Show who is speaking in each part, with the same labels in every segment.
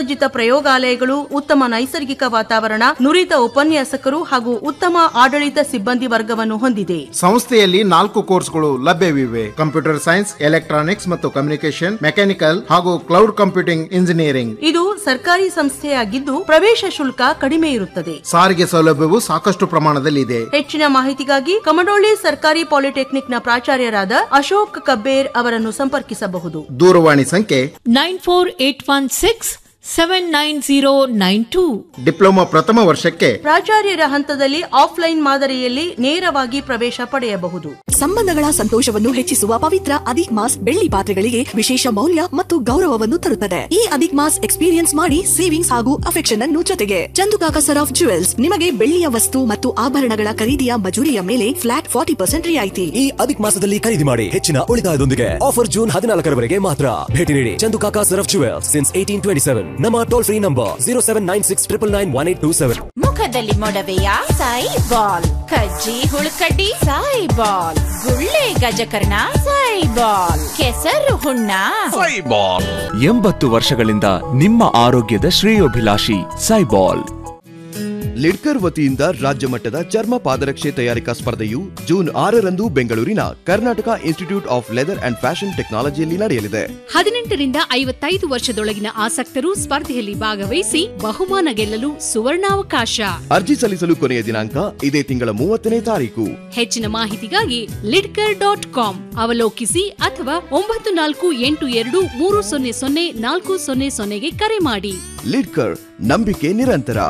Speaker 1: ಸುಸಜ್ಜಿತ ಪ್ರಯೋಗಾಲಯಗಳು ಉತ್ತಮ ನೈಸರ್ಗಿಕ ವಾತಾವರಣ ನುರಿತ ಉಪನ್ಯಾಸಕರು ಹಾಗೂ ಉತ್ತಮ ಆಡಳಿತ ಸಿಬ್ಬಂದಿ ವರ್ಗವನ್ನು ಹೊಂದಿದೆ
Speaker 2: ಸಂಸ್ಥೆಯಲ್ಲಿ ನಾಲ್ಕು ಕೋರ್ಸ್ಗಳು ಲಭ್ಯವಿವೆ ಕಂಪ್ಯೂಟರ್ ಸೈನ್ಸ್ ಎಲೆಕ್ಟ್ರಾನಿಕ್ಸ್ ಮತ್ತು ಕಮ್ಯುನಿಕೇಶನ್ ಮೆಕ್ಯಾನಿಕಲ್ ಹಾಗೂ ಕ್ಲೌಡ್ ಕಂಪ್ಯೂಟಿಂಗ್ ಇಂಜಿನಿಯರಿಂಗ್
Speaker 1: ಇದು ಸರ್ಕಾರಿ ಸಂಸ್ಥೆಯಾಗಿದ್ದು ಪ್ರವೇಶ ಶುಲ್ಕ ಕಡಿಮೆ ಇರುತ್ತದೆ
Speaker 2: ಸಾರಿಗೆ ಸೌಲಭ್ಯವು ಸಾಕಷ್ಟು ಪ್ರಮಾಣದಲ್ಲಿದೆ
Speaker 1: ಹೆಚ್ಚಿನ ಮಾಹಿತಿಗಾಗಿ ಕಮಡೋಳ್ಳಿ ಸರ್ಕಾರಿ ಪಾಲಿಟೆಕ್ನಿಕ್ನ ಪ್ರಾಚಾರ್ಯರಾದ ಅಶೋಕ್ ಕಬ್ಬೇರ್ ಅವರನ್ನು ಸಂಪರ್ಕಿಸಬಹುದು
Speaker 2: ದೂರವಾಣಿ ಸಂಖ್ಯೆ
Speaker 3: nine four eight one six seven nine zero nine two
Speaker 2: diploma ಪ್ರಥಮ ವರ್ಷಕ್ಕೆ
Speaker 1: ಪ್ರಾಚಾರ್ಯರ ಹಂತದಲ್ಲಿ ಆಫ್ಲೈನ್ ಮಾದರಿಯಲ್ಲಿ ನೇರವಾಗಿ ಪ್ರವೇಶ ಪಡೆಯಬಹುದು
Speaker 4: ಸಂಬಂಧಗಳ ಸಂತೋಷವನ್ನು ಹೆಚ್ಚಿಸುವ ಪವಿತ್ರ ಅದಿಕ್ ಮಾಸ್ ಬೆಳ್ಳಿ ಪಾತ್ರೆಗಳಿಗೆ ವಿಶೇಷ ಮೌಲ್ಯ ಮತ್ತು ಗೌರವವನ್ನು ತರುತ್ತದೆ ಈ ಅದಿಕ್ ಮಾಸ್ ಎಕ್ಸ್ಪೀರಿಯನ್ಸ್ ಮಾಡಿ ಸೇವಿಂಗ್ಸ್ ಹಾಗೂ ಅಫೆಕ್ಷನ್ ಅನ್ನು ಜೊತೆಗೆ ಚಂದುಕಾಕ ಸರ್ ಆಫ್ ಜುವೆಲ್ಸ್ ನಿಮಗೆ ಬೆಳ್ಳಿಯ ವಸ್ತು ಮತ್ತು ಆಭರಣಗಳ ಖರೀದಿಯ ಮಜೂರಿಯ ಮೇಲೆ ಫ್ಲಾಟ್ ಫಾರ್ಟಿ ಪರ್ಸೆಂಟ್ ರಿಯಾಯಿತಿ
Speaker 5: ಈ ಅಧಿಕ ಮಾಸದಲ್ಲಿ ಖರೀದಿ ಮಾಡಿ ಹೆಚ್ಚಿನ ಉಳಿತಾಯದೊಂದಿಗೆ ಆಫರ್ ಜೂನ್ ಹದಿನಾಲ್ಕರವರೆಗೆ ಮಾತ್ರ ಭೇಟಿ ನೀಡಿ Chandukaka Saraf jewel since eighteen twenty seven ನಮ್ಮ toll free number zero seven nine six triple nine one eight two seven
Speaker 6: ಮುಖದಲ್ಲಿ ಮೊಡವೆಯ ಸಾಯಿ ಬಾಲ್ ಕಜ್ಜಿ ಹುಳುಕಡ್ಡಿ ಸಾಯಿ ಬಾಲ್ ಗುಳ್ಳೆ ಗಜಕರ್ಣ ಸಾಯಿ ಬಾಲ್ ಕೆಸರು ಹುಣ್ಣ
Speaker 7: ಎಂಬತ್ತು ವರ್ಷಗಳಿಂದ ನಿಮ್ಮ ಆರೋಗ್ಯದ ಶ್ರೇಯೋಭಿಲಾಷಿ ಸೈಬಾಲ್
Speaker 8: ಲಿಡ್ಕರ್ ವತಿಯಿಂದ ರಾಜ್ಯ ಮಟ್ಟದ ಚರ್ಮ ಪಾದರಕ್ಷೆ ತಯಾರಿಕಾ ಸ್ಪರ್ಧೆಯು ಜೂನ್ ಆರರಂದು ಬೆಂಗಳೂರಿನ Karnataka institute of leather and fashion ಟೆಕ್ನಾಲಜಿಯಲ್ಲಿ ನಡೆಯಲಿದೆ
Speaker 9: ಹದಿನೆಂಟರಿಂದ ಐವತ್ತೈದು ವರ್ಷದೊಳಗಿನ ಆಸಕ್ತರು ಸ್ಪರ್ಧೆಯಲ್ಲಿ ಭಾಗವಹಿಸಿ ಬಹುಮಾನ ಗೆಲ್ಲಲು ಸುವರ್ಣಾವಕಾಶ
Speaker 8: ಅರ್ಜಿ ಸಲ್ಲಿಸಲು ಕೊನೆಯ ದಿನಾಂಕ ಇದೇ ತಿಂಗಳ ಮೂವತ್ತನೇ ತಾರೀಕು
Speaker 9: ಹೆಚ್ಚಿನ ಮಾಹಿತಿಗಾಗಿ ಲಿಡ್ಕರ್ ಡಾಟ್ ಕಾಮ್ ಅವಲೋಕಿಸಿ ಅಥವಾ ಒಂಬತ್ತು ನಾಲ್ಕು ಎಂಟು ಎರಡು ಮೂರು ಸೊನ್ನೆ ಸೊನ್ನೆ ನಾಲ್ಕು ಸೊನ್ನೆ ಸೊನ್ನೆಗೆ ಕರೆ ಮಾಡಿ
Speaker 8: ಲಿಡ್ಕರ್ ನಂಬಿಕೆ ನಿರಂತರ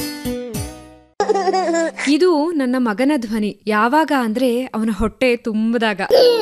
Speaker 10: ಇದು ನನ್ನ ಮಗನ ಧ್ವನಿ ಯಾವಾಗ ಅಂದ್ರೆ ಅವನ ಹೊಟ್ಟೆ ತುಂಬದಾಗ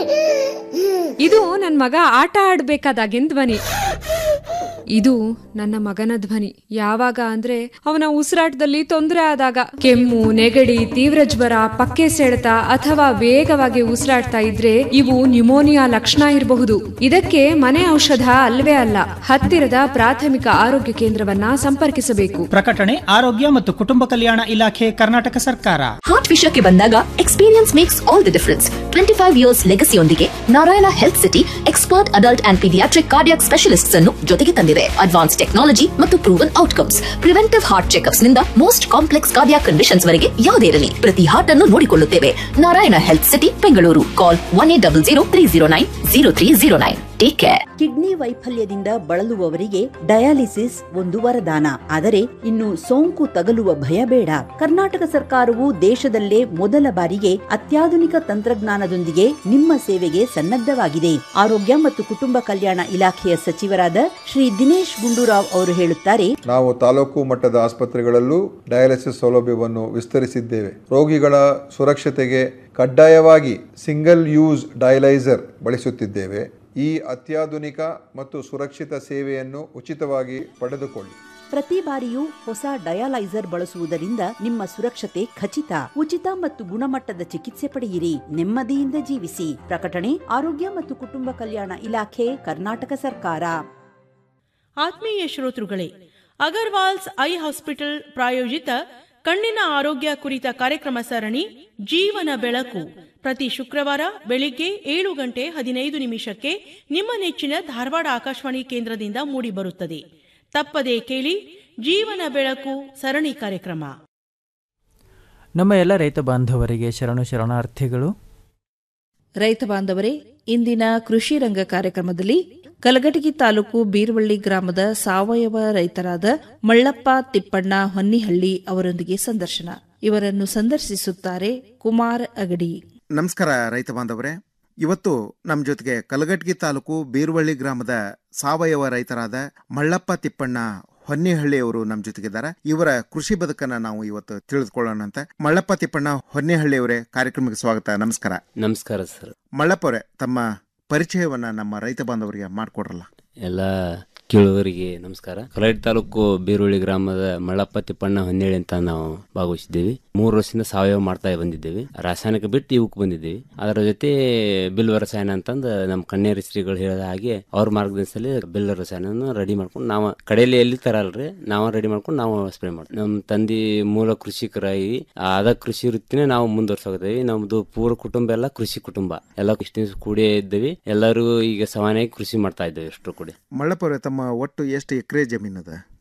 Speaker 10: ಇದು ನನ್ನ ಮಗ ಆಟ ಆಡ್ಬೇಕಾದಾಗಿನ ಧ್ವನಿ ಇದು ನನ್ನ ಮಗನ ಧ್ವನಿ ಯಾವಾಗ ಅಂದ್ರೆ ಅವನ ಉಸಿರಾಟದಲ್ಲಿ ತೊಂದರೆ ಆದಾಗ ಕೆಮ್ಮು ನೆಗಡಿ ತೀವ್ರ ಜ್ವರ ಪಕ್ಕೆ ಸೆಳೆತ ಅಥವಾ ವೇಗವಾಗಿ ಉಸಿರಾಡ್ತಾ ಇದ್ರೆ ಇವು ನ್ಯುಮೋನಿಯಾ ಲಕ್ಷಣ ಇರಬಹುದು ಇದಕ್ಕೆ ಮನೆ ಔಷಧ ಅಲ್ವೇ ಅಲ್ಲ ಹತ್ತಿರದ ಪ್ರಾಥಮಿಕ ಆರೋಗ್ಯ ಕೇಂದ್ರವನ್ನ ಸಂಪರ್ಕಿಸಬೇಕು
Speaker 11: ಪ್ರಕಟಣೆ ಆರೋಗ್ಯ ಮತ್ತು ಕುಟುಂಬ ಕಲ್ಯಾಣ ಇಲಾಖೆ ಕರ್ನಾಟಕ ಸರ್ಕಾರ
Speaker 12: ಹಾರ್ಟ್ ವಿಷಯಕ್ಕೆ ಬಂದಾಗ experience makes all the difference twenty five years ಲೆಗಸಿಯೊಂದಿಗೆ Narayana health city expert adult and paediatric cardiac specialists ಅನ್ನು ಜೊತೆಗೆ ತಂದಿದೆ ಅಡ್ವಾನ್ಸ್ ಟೆಕ್ನಾಲಜಿ ಮತ್ತು proven outcomes preventive heart checkups ನಿಂದ ಮೋಸ್ಟ್ ಕಾಂಪ್ಲೆಕ್ಸ್ ಕಾರ್ಡಿಯಾಕ್ ಕಂಡೀಷನ್ಸ್ ವರೆಗೆ ಯಾವುದೇ ಇರಲಿ ಪ್ರತಿ ಹಾರ್ಟ್ ಅನ್ನು ನೋಡಿಕೊಳ್ಳುತ್ತೇವೆ Narayana health city Bengaluru call one eight double zero three zero nine zero three zero nine take care
Speaker 13: kidney ವೈಫಲ್ಯದಿಂದ ಬಳಲುವವರಿಗೆ ಡಯಾಲಿಸಿಸ್ ಒಂದು ವರದಾನ ಆದರೆ ಇನ್ನು ಸೋಂಕು ತಗಲುವ ಭಯ ಬೇಡ ಕರ್ನಾಟಕ ಸರ್ಕಾರವು ದೇಶದಲ್ಲೇ ಮೊದಲ ಬಾರಿಗೆ ಅತ್ಯಾಧುನಿಕ ತಂತ್ರಜ್ಞಾನದೊಂದಿಗೆ ನಿಮ್ಮ ಸೇವೆಗೆ ಸನ್ನದ್ಧವಾಗಿದೆ ಆರೋಗ್ಯ ಮತ್ತು ಕುಟುಂಬ ಕಲ್ಯಾಣ ಇಲಾಖೆಯ ಸಚಿವರಾದ ಶ್ರೀ ದಿನೇಶ್ ಗುಂಡೂರಾವ್ ಅವರು ಹೇಳುತ್ತಾರೆ
Speaker 14: ನಾವು ತಾಲೂಕು ಮಟ್ಟದ ಆಸ್ಪತ್ರೆಗಳಲ್ಲೂ ಡಯಾಲಿಸಿಸ್ ಸೌಲಭ್ಯವನ್ನು ವಿಸ್ತರಿಸಿದ್ದೇವೆ ರೋಗಿಗಳ ಸುರಕ್ಷತೆಗೆ ಕಡ್ಡಾಯವಾಗಿ ಸಿಂಗಲ್ ಯೂಸ್ ಡಯಲೈಸರ್ ಬಳಸುತ್ತಿದ್ದೇವೆ ಈ ಅತ್ಯಾಧುನಿಕ ಮತ್ತು ಸುರಕ್ಷಿತ ಸೇವೆಯನ್ನು ಉಚಿತವಾಗಿ ಪಡೆದುಕೊಳ್ಳಿ
Speaker 13: ಪ್ರತಿ ಬಾರಿಯೂ ಹೊಸ ಡಯಾಲೈಸರ್ ಬಳಸುವುದರಿಂದ ನಿಮ್ಮ ಸುರಕ್ಷತೆ ಖಚಿತ ಉಚಿತ ಮತ್ತು ಗುಣಮಟ್ಟದ ಚಿಕಿತ್ಸೆ ಪಡೆಯಿರಿ ನೆಮ್ಮದಿಯಿಂದ ಜೀವಿಸಿ ಪ್ರಕಟಣೆ ಆರೋಗ್ಯ ಮತ್ತು ಕುಟುಂಬ ಕಲ್ಯಾಣ ಇಲಾಖೆ ಕರ್ನಾಟಕ ಸರ್ಕಾರ
Speaker 1: ಆತ್ಮೀಯ ಶ್ರೋತೃಗಳೇ ಅಗರ್ವಾಲ್ಸ್ ಐ ಹಾಸ್ಪಿಟಲ್ ಪ್ರಾಯೋಜಿತ ಕಣ್ಣಿನ ಆರೋಗ್ಯ ಕುರಿತ ಕಾರ್ಯಕ್ರಮ ಸರಣಿ ಜೀವನ ಬೆಳಕು ಪ್ರತಿ ಶುಕ್ರವಾರ ಬೆಳಿಗ್ಗೆ ಏಳು ಗಂಟೆ ಹದಿನೈದು ನಿಮಿಷಕ್ಕೆ ನಿಮ್ಮ ನೆಚ್ಚಿನ ಧಾರವಾಡ ಆಕಾಶವಾಣಿ ಕೇಂದ್ರದಿಂದ ಮೂಡಿಬರುತ್ತದೆ ತಪ್ಪದೇ ಕೇಳಿ ಜೀವನ ಬೆಳಕು ಸರಣಿ ಕಾರ್ಯಕ್ರಮ
Speaker 15: ನಮ್ಮ ಎಲ್ಲ ರೈತ ಬಾಂಧವರಿಗೆ ಶರಣು ಶರಣಾರ್ಥಿಗಳು
Speaker 16: ರೈತ ಬಾಂಧವರೇ ಇಂದಿನ ಕೃಷಿ ರಂಗ ಕಾರ್ಯಕ್ರಮದಲ್ಲಿ ಕಲಘಟಗಿ ತಾಲೂಕು ಬೀರ್ವಳ್ಳಿ ಗ್ರಾಮದ ಸಾವಯವ ರೈತರಾದ ಮಳ್ಳಪ್ಪ ತಿಪ್ಪಣ್ಣ ಹೊನ್ನಿಹಳ್ಳಿ ಅವರೊಂದಿಗೆ ಸಂದರ್ಶನ ಇವರನ್ನು ಸಂದರ್ಶಿಸುತ್ತಾರೆ ಕುಮಾರ್ ಅಗಡಿ
Speaker 2: ನಮಸ್ಕಾರ ರೈತ ಬಾಂಧವರೇ ಇವತ್ತು ನಮ್ಮ ಜೊತೆಗೆ ಕಲಗಟ್ಗಿ ತಾಲೂಕು ಬೀರ್ವಳ್ಳಿ ಗ್ರಾಮದ ಸಾವಯವ ರೈತರಾದ ಮಳ್ಳಪ್ಪ ತಿಪ್ಪಣ್ಣ ಹೊನ್ನಿಹಳ್ಳಿ ಅವರು ನಮ್ಮ ಜೊತೆಗಿದ್ದಾರೆ ಇವರ ಕೃಷಿ ಬದುಕನ್ನ ನಾವು ಇವತ್ತು ತಿಳಿದುಕೊಳ್ಳೋಣ ಅಂತ ಮಳ್ಳಪ್ಪ ತಿಪ್ಪಣ್ಣ ಹೊನ್ನಿಹಳ್ಳಿ ಅವರೇ ಕಾರ್ಯಕ್ರಮಕ್ಕೆ ಸ್ವಾಗತ ನಮಸ್ಕಾರ
Speaker 17: ನಮಸ್ಕಾರ ಸರ್
Speaker 2: ಮಳ್ಳಪ್ಪ ಅವರೇ ತಮ್ಮ ಪರಿಚಯವನ್ನ ನಮ್ಮ ರೈತ ಬಾಂಧವರಿಗೆ ಮಾಡಿಕೊಡ್ರಲ್ಲ
Speaker 17: ಎಲ್ಲ ಕೇಳುವರಿಗೆ ನಮಸ್ಕಾರ ಕಲೈಟ್ ತಾಲೂಕು ಬೀರುಳ್ಳಿ ಗ್ರಾಮದ ಮಳ್ಳಪ್ಪ ತಿಪ್ಪಣ್ಣ ಹೊನ್ನೇಳಿ ಅಂತ ನಾವು ಭಾಗವಹಿಸಿದ್ದೇವೆ ಮೂರು ವರ್ಷದಿಂದ ಸಾವಯವ ಮಾಡ್ತಾ ಬಂದಿದ್ದೇವೆ ರಾಸಾಯನಿಕ ಬಿಟ್ಟು ಇವಕ್ಕೆ ಬಂದಿದ್ದೇವೆ ಅದರ ಜೊತೆ ಬಿಲ್ವ ರಸಾಯನ ಅಂತಂದು ನಮ್ಮ ಕಣ್ಣೇರಿ ಶ್ರೀಗಳು ಹೇಳಿದ ಹಾಗೆ ಅವ್ರ ಮಾರ್ಗದರ್ಶನದಲ್ಲಿ ಬಿಲ್ವ ರಸಾಯನ ರೆಡಿ ಮಾಡ್ಕೊಂಡು ನಾವು ಕಡೆಯಲ್ಲಿ ಎಲ್ಲಿ ತರಲ್ರಿ ನಾವು ರೆಡಿ ಮಾಡ್ಕೊಂಡು ನಾವು ಸ್ಪ್ರೇ ಮಾಡ್ತೀವಿ ನಮ್ಮ ತಂದೆ ಮೂಲ ಕೃಷಿಕರಾಗಿ ಅದ ಕೃಷಿ ವೃತ್ತಿನೇ ನಾವು ಮುಂದುವರ್ಸೋಗಿದ್ದೇವೆ ನಮ್ದು ಪೂರ ಕುಟುಂಬ ಎಲ್ಲ ಕೃಷಿ ಕುಟುಂಬ ಎಲ್ಲ ಇಷ್ಟು ದಿವ್ಸ ಕೂಡೇ ಇದ್ದೇವೆ ಎಲ್ಲರೂ ಈಗ ಸಮಾನಾಗಿ ಕೃಷಿ ಮಾಡ್ತಾ ಇದ್ದೇವೆ ಎಷ್ಟು ಕೂಡಿ
Speaker 2: ಮಳ್ಳಪ್ಪ ಅವರೇ ತಮ್ಮ ಒಟ್ಟು ಎಷ್ಟು ಎಕರೆ ಜಮೀನದ